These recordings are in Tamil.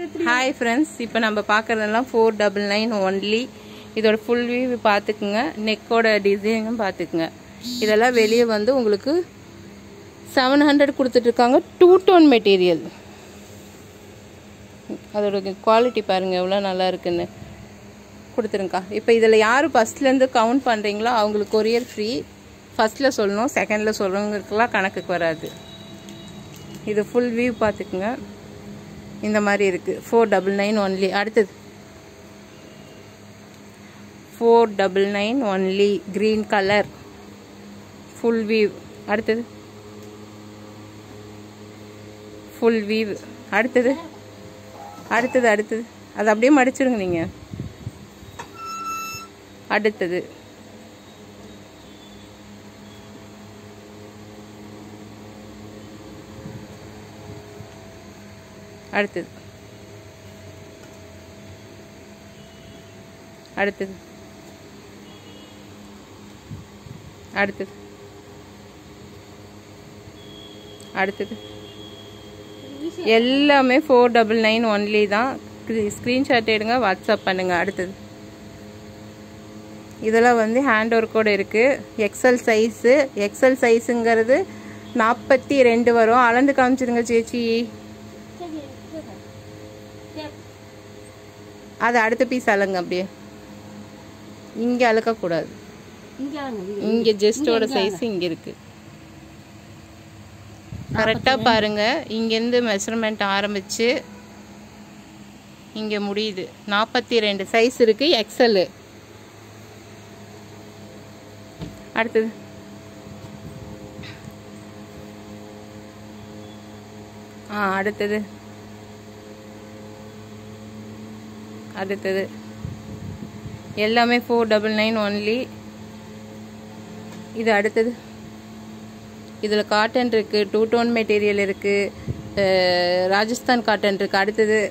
ஹாய் ஃப்ரெண்ட்ஸ் இப்போ நம்ம பார்க்குறதெல்லாம் ஃபோர் டபுள் நைன் ஒன்லி இதோட ஃபுல் வியூ பார்த்துக்குங்க நெக்கோட டிசைனும் பார்த்துக்குங்க இதெல்லாம் வெளியே வந்து உங்களுக்கு செவன் ஹண்ட்ரட் கொடுத்துட்ருக்காங்க டூ டோன் மெட்டீரியல் அதோட குவாலிட்டி பாருங்கள் எவ்வளோ நல்லா இருக்குன்னு கொடுத்துருங்கக்கா இப்போ இதில் யார் ஃபஸ்ட்லேருந்து கவுண்ட் பண்ணுறீங்களோ அவங்களுக்கு கொரியர் ஃப்ரீ ஃபஸ்ட்டில் சொல்லணும் செகண்டில் சொல்கிறவங்களுக்குலாம் கணக்குக்கு வராது இது ஃபுல் வியூ பார்த்துக்குங்க இந்த மாதிரி இருக்குது ஃபோர் டபுள் நைன் ஒன்லி அடுத்தது four double nine only green colour full view அடுத்தது ஃபுல் வியூ அடுத்தது அடுத்தது அடுத்தது அது அப்படியே மடிச்சிடுங்க நீங்கள் அடுத்தது அடுத்தது அடுத்தது அடுத்தது அடுத்தது எல்லாமே ஃபோர் டபுள் நைன் ஒன்லி தான் ஸ்க்ரீன்ஷாட் எடுங்க வாட்ஸ்அப் பண்ணுங்க அடுத்தது இதெல்லாம் வந்து ஹேண்ட் ஒர்க்கோடு இருக்குது எக்ஸல் சைஸு எக்ஸல் சைஸுங்கிறது நாற்பத்தி ரெண்டு வரும் அளந்து காமிச்சிருங்க சேச்சி அது அடுத்த பீஸ் அலங்க அப்படியே இங்கே அழுக்கக்கூடாது இங்கே ஜெஸ்டோட சைஸ் இங்கே இருக்கு கரெக்டாக பாருங்க இங்கேருந்து மெஷர்மெண்ட் ஆரம்பிச்சு இங்கே முடியுது நாற்பத்தி ரெண்டு சைஸ் இருக்கு எக்ஸலு அடுத்தது ஆ அடுத்தது அடுத்தது எல்லாமே ஃபோர் டபுள் நைன் ஒன்லி இது அடுத்தது இதில் காட்டன் இருக்குது டூ டோன் மெட்டீரியல் இருக்குது ராஜஸ்தான் காட்டன் இருக்குது அடுத்தது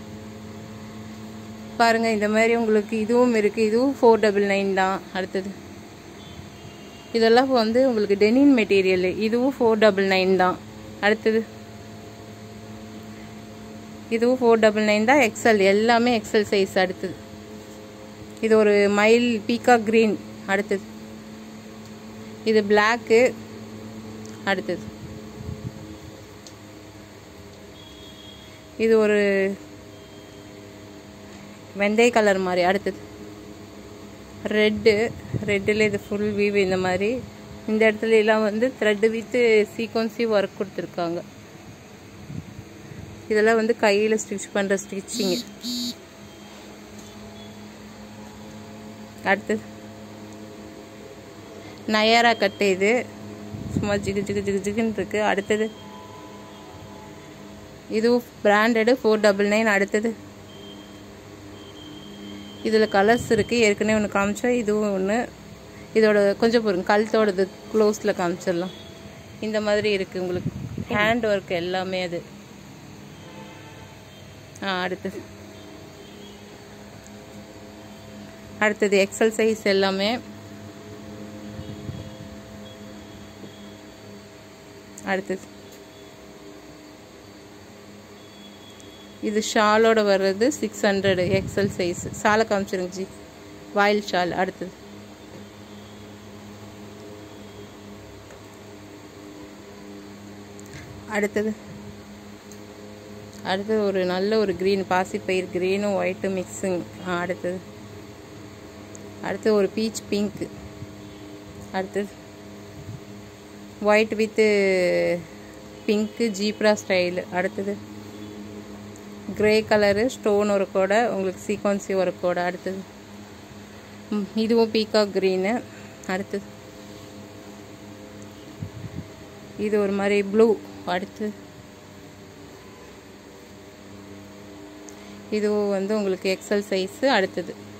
பாருங்கள் இந்த மாதிரி உங்களுக்கு இதுவும் இருக்குது இதுவும் ஃபோர் டபுள் நைன் தான் அடுத்தது இதெல்லாம் வந்து உங்களுக்கு டெனின் மெட்டீரியல் இதுவும் ஃபோர் டபுள் நைன் தான் அடுத்தது இதுவும் ஃபோர் டபுள் நைன் தான் எக்ஸல் எல்லாமே எக்ஸல் சைஸ் அடுத்தது இது ஒரு மைல் பீக்கா க்ரீன் அடுத்தது இது பிளாக்கு அடுத்தது இது ஒரு வெந்தய கலர் மாதிரி அடுத்தது ரெட்டு ரெட்டில் இது ஃபுல் வீவ் இந்த மாதிரி இந்த இடத்துல எல்லாம் வந்து த்ரெட்டு வித்து சீக்வன்சி ஒர்க் கொடுத்துருக்காங்க இதெல்லாம் வந்து கையில் ஸ்டிச் பண்ணுற ஸ்டிச்சிங்கு அடுத்தது நயாரா கட்டு இது சும்மா ஜிகு ஜிகு ஜிகு ஜிகுன்னு இருக்கு அடுத்தது இதுவும் பிராண்டடு ஃபோர் டபுள் நைன் அடுத்தது இதில் கலர்ஸ் இருக்குது ஏற்கனவே ஒன்று காமிச்சோம் இதுவும் ஒன்று இதோட கொஞ்சம் பொருங்க கழுத்தோடது க்ளோஸில் காமிச்சிடலாம் இந்த மாதிரி இருக்குது உங்களுக்கு ஹேண்ட் ஒர்க் எல்லாமே அது ஆ அடுத்தது அடுத்தது எக்ஸல் சைஸ் எல்லாமே அடுத்தது இது ஷாலோட வர்றது சிக்ஸ் ஹண்ட்ரடு எக்ஸல் சைஸ் சாலை காமிச்சிருங்க ஜி வாயில் ஷால் அடுத்தது அடுத்தது அடுத்தது ஒரு நல்ல ஒரு க்ரீன் பாசிப்பயிர் க்ரீனும் ஒயிட்டும் மிக்ஸிங் அடுத்தது அடுத்தது ஒரு பீச் பிங்க் அடுத்தது white with pink zebra style அடுத்தது கிரே கலரு ஸ்டோன் ஒர்க்கோட உங்களுக்கு சீக்வன்சி ஒர்க்கோட அடுத்தது இதுவும் பீகாக் க்ரீனு அடுத்தது இது ஒரு மாதிரி ப்ளூ அடுத்து இதுவும் வந்து உங்களுக்கு எக்ஸல் சைஸு அடுத்தது